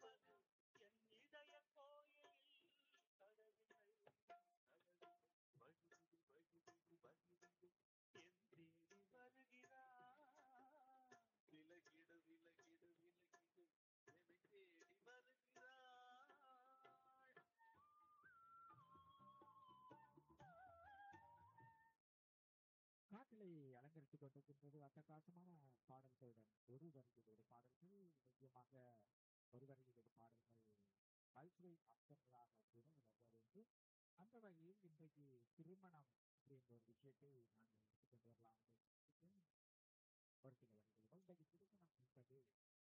காற்றலை அலங்கரித்துக் கொண்டிருக்கின்றது அட்டகாசமான பாடல்களுடன் ஒரு வரியில் ஒரு பாடல்கள் முக்கியமாக ஒரு வரியில் ஒரு பாடல்கள் பல்சுவை அம்சங்களாக கூட வர வேண்டும் அந்த வகையில் இன்றைக்கு திருமணம் அப்படின்ற ஒரு விஷயத்தை நாங்கள் எடுத்துக்கொண்டு வரலாம் ஒரு சில வரிகள் இன்றைக்கு திருமணம் என்பது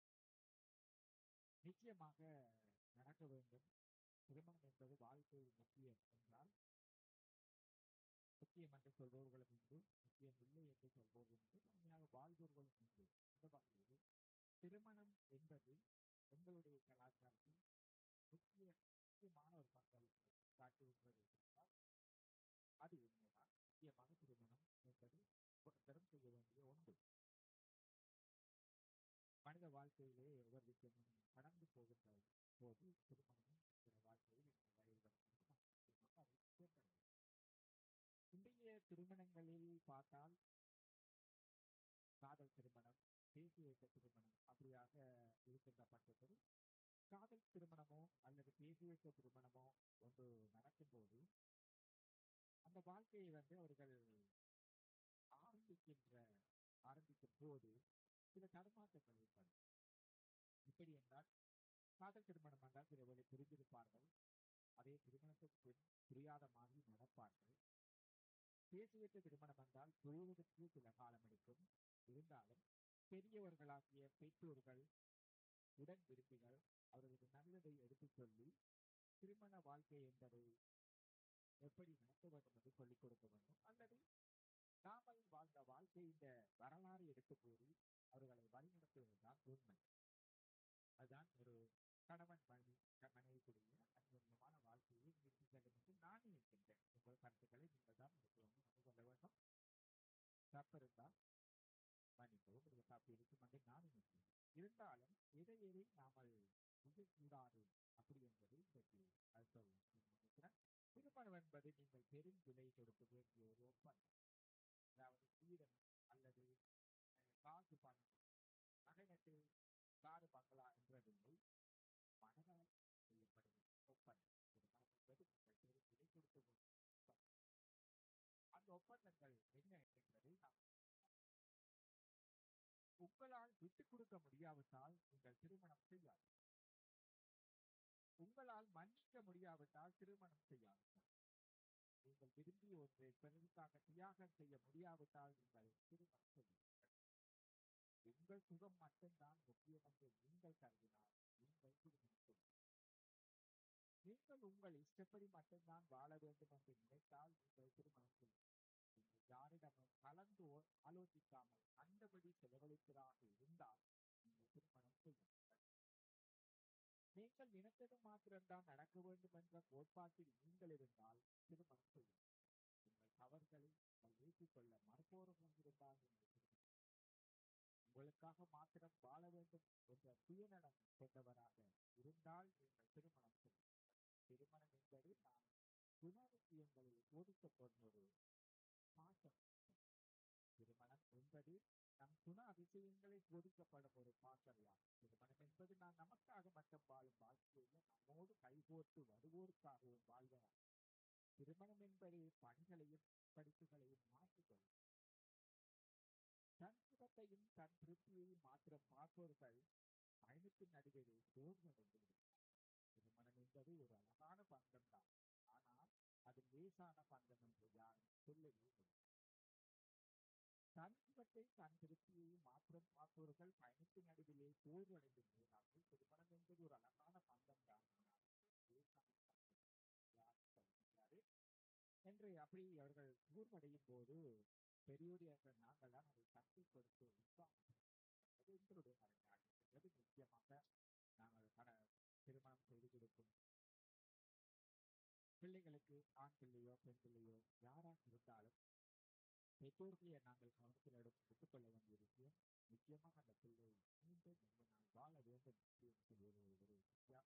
நிச்சயமாக நடக்க வேண்டும் திருமணம் என்பது வாழ்க்கை முக்கியம் என்றால் முக்கியம் என்று சொல்பவர்களும் உண்டு முக்கியம் இல்லை என்று சொல்பவர்களும் உண்டு உண்மையாக வாழ்பவர்களும் உண்டு அந்த வகையில் திருமணம் என்பது எங்களுடைய கலாச்சாரத்தில் முக்கிய முக்கியமான ஒரு பங்களிப்பு காட்டுகின்றது என்றால் அது உண்மைதான் முக்கியமாக திருமணம் என்பது ஒருத்தரும் செய்ய வேண்டிய ஒன்று மனித வாழ்க்கையிலே ஒவ்வொரு விஷயமும் கடந்து போகின்ற போது திருமணமும் சில வாழ்க்கையில் இந்த வயது அதை சேர்க்கிறது இன்றைய திருமணங்களில் பார்த்தால் காதல் திருமணம் பேசி வைத்த திருமணம் அப்படியாக இருக்கின்ற பட்சத்தில் காதல் திருமணமோ அல்லது பேசி வைத்த திருமணமோ ஒன்று நடக்கும்போது அந்த வாழ்க்கையை வந்து அவர்கள் ஆரம்பிக்கின்ற ஆரம்பிக்கும் போது சில தடுமாற்றங்கள் ஏற்படும் இப்படி என்றால் காதல் திருமணம் என்றால் சில வேலை புரிந்திருப்பார்கள் அதே திருமணத்துக்கு புரியாத மாதிரி நடப்பார்கள் பேசி வைத்த திருமணம் என்றால் புரிவதற்கு சில காலம் எடுக்கும் இருந்தாலும் பெரியவர்களாகிய பெற்றோர்கள் உடன் விரும்பிகள் அவர்களுக்கு நல்லதை எடுத்துச் சொல்லி திருமண வாழ்க்கை என்பதை எப்படி நடத்த வேண்டும் என்று சொல்லிக் கொடுக்க வேண்டும் அல்லது நாமல் வாழ்ந்த வாழ்க்கை இந்த வரலாறு எடுத்து கூறி அவர்களை வழிநடத்துவதுதான் உண்மை அதுதான் ஒரு கணவன் மனைவி மனைவிக்குரிய அந்யோன்யமான வாழ்க்கையை நிறுத்தி செல்லும் என்று நான் நினைக்கின்றேன் உங்கள் கருத்துக்களை நீங்கள் தான் எடுத்து வந்து நம்ம சொல்ல வேண்டும் தப்பிருந்தால் மன்னிக்கவும் இது தப்பு இருக்கும் என்று நான் நினைக்கிறேன் இருந்தாலும் எதை எதை நாமல் செய்யக்கூடாது அப்படி என்பது இன்றைக்கு அது சொல்லலாம் நினைக்கிறேன் திருமணம் என்பது நீங்கள் பெரும் விலை கொடுக்க வேண்டிய ஒரு ஒப்பந்தம் அதாவது வீரம் அல்லது காசு பணம் நகைநட்டு காடு பங்களா என்றதில்லை மனதால் செய்யப்படும் ஒப்பந்தம் திருமணம் என்பது நீங்கள் பெரும் விலை கொடுக்க வேண்டிய அந்த ஒப்பந்தங்கள் என்ன என்பதை நாம் உங்களால் விட்டுக் கொடுக்க முடியாவிட்டால் நீங்கள் திருமணம் செய்யாது உங்களால் மன்னிக்க முடியாவிட்டால் திருமணம் செய்யாது நீங்கள் விரும்பி ஒன்றை பிறருக்காக தியாகம் செய்ய முடியாவிட்டால் நீங்கள் திருமணம் செய்யுங்கள் உங்கள் சுகம் மட்டும்தான் முக்கியம் என்று நீங்கள் கருதினால் நீங்கள் திருமணம் செய்யுங்கள் நீங்கள் உங்கள் இஷ்டப்படி மட்டும்தான் வாழ வேண்டும் என்று நினைத்தால் நீங்கள் திருமணம் செய்யுங்கள் நீங்கள் யாரிடமும் கலந்து ஆலோசிக்காமல் அந்தபடி செலவழிப்பதாக இருந்தால் நீங்கள் திருமணம் செய்யுங்கள் நீங்கள் நினைத்தது மாத்திரம்தான் நடக்க வேண்டும் என்ற கோட்பாட்டில் நீங்கள் இருந்தால் திருமணம் செய்யுங்கள் உங்கள் தவறுகளை நீங்கள் ஏற்றுக்கொள்ள மறுப்போரும் இருந்தால் நீங்கள் திருமணம் உங்களுக்காக மாத்திரம் வாழ வேண்டும் என்ற சுயநலம் கொண்டவராக இருந்தால் நீங்கள் திருமணம் செய்யுங்கள் திருமணம் என்பது நாம் குணாதிசயங்களில் ஒதுக்கப்படும் ஒரு பாசம் திருமணம் என்பது நம் குண அதிசயங்களை ஒதுக்கப்படும் ஒரு பாசறையாகும் திருமணம் என்பது நான் நமக்காக மட்டும் வாழும் வாழ்க்கையில் நம்மோடு கைகோர்த்து வருவோருக்காகவும் வாழ்வதாகும் திருமணம் என்பது பணிகளையும் படிப்புகளையும் மாற்றிக்கொள்ளும் தன் சுகத்தையும் தன் திருப்தியையும் மாத்திரம் பார்ப்பவர்கள் பயணத்தின் நடுவில் சோர்வடைந்து திருமணம் என்பது ஒரு அழகான பந்தம் தான் ஆனால் அது லேசான பந்தம் என்று யாரும் சொல்லவே முடியாது தன் சுகத்தை தன் திருப்தியையும் மாத்திரம் பார்ப்பவர்கள் பயணத்தின் நடுவிலே சோர்வடைந்து போகிறார்கள் திருமணம் என்பது ஒரு அழகான பந்தம் தான் என்று அப்படி அவர்கள் சோர்வடையும் போது பெரியோர்கள் நாங்கள் தான் அதை கட்டி கொடுத்து உற்சாகப்படுத்துவது எங்களுடைய கடமையாகிறது முக்கியமாக நாங்கள் கட திருமணம் செய்து கொடுக்கும் பிள்ளைகளுக்கு ஆண் பிள்ளையோ பெண் பிள்ளையோ யாராக இருந்தாலும் பெற்றோர்களை நாங்கள் கவனத்தில் எடுத்துக்கொள்ள வேண்டிய விஷயம் நிச்சயமாக அந்த பிள்ளை மீண்டும் நல்ல நாள் வாழ வேண்டும் என்று சொல்வது ஒரு வித்தியாசமான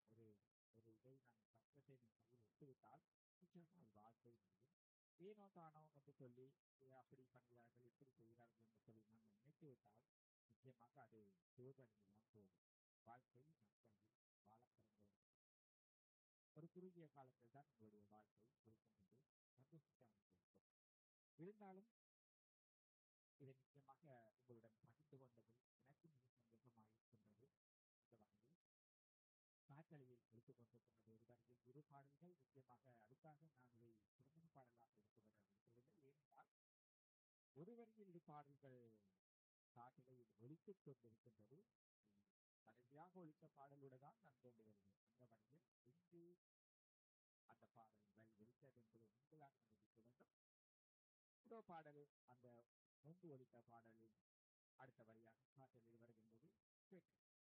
நாங்கள் சத்தத்தை நீங்கள் ஒத்துவிட்டால் நிச்சயமாக அது வாழ்க்கை முடியும் ஏனோ தானோ என்று சொல்லி "ஏ, அப்படி பண்ணுகிறார்கள் இப்படி செய்கிறார்கள் என்று சொல்லி நாங்கள் நினைத்து விட்டால் நிச்சயமாக அது சிவகணியில் தான் போகும் வாழ்க்கை நற்செய்தி வாழ பிறந்தவர் ஒரு குறுகிய காலத்தில் தான் உங்களுடைய வாழ்க்கை இருக்கின்றது சந்தோஷத்தை அமைந்திருக்கும் இருந்தாலும் இதை நிச்சயமாக உங்களுடன் பகிர்ந்து கொண்டது எனக்கு மிக சந்தோஷமாக இருக்கின்றது இந்த வகையில் காற்றலையில் எடுத்துக் கொண்டிருக்கின்றது ஒரு வரையில் இரு பாடல்கள் நிச்சயமாக அதுக்காக நான் இதை திருமண பாடலாக எடுத்துக்கொள்ள விரும்பவில்லை ஏனென்றால் ஒரு வரியில் இரு பாடல்கள் காற்றலையில் ஒலித்துக் கொண்டிருக்கின்றது உம், கடைசியாக ஒலித்த பாடலோடு தான் நான் கொண்டு வருவேன் அந்த வகையில் இங்கு அந்த பாடல்கள் ஒலித்தது என்பது நீங்களாக கண்டுபிடிக்க வேண்டும் இதோ பாடல் அந்த முன்பு ஒலித்த பாடலின் அடுத்த வரியாக காற்றலில் வருகின்றது கேட்க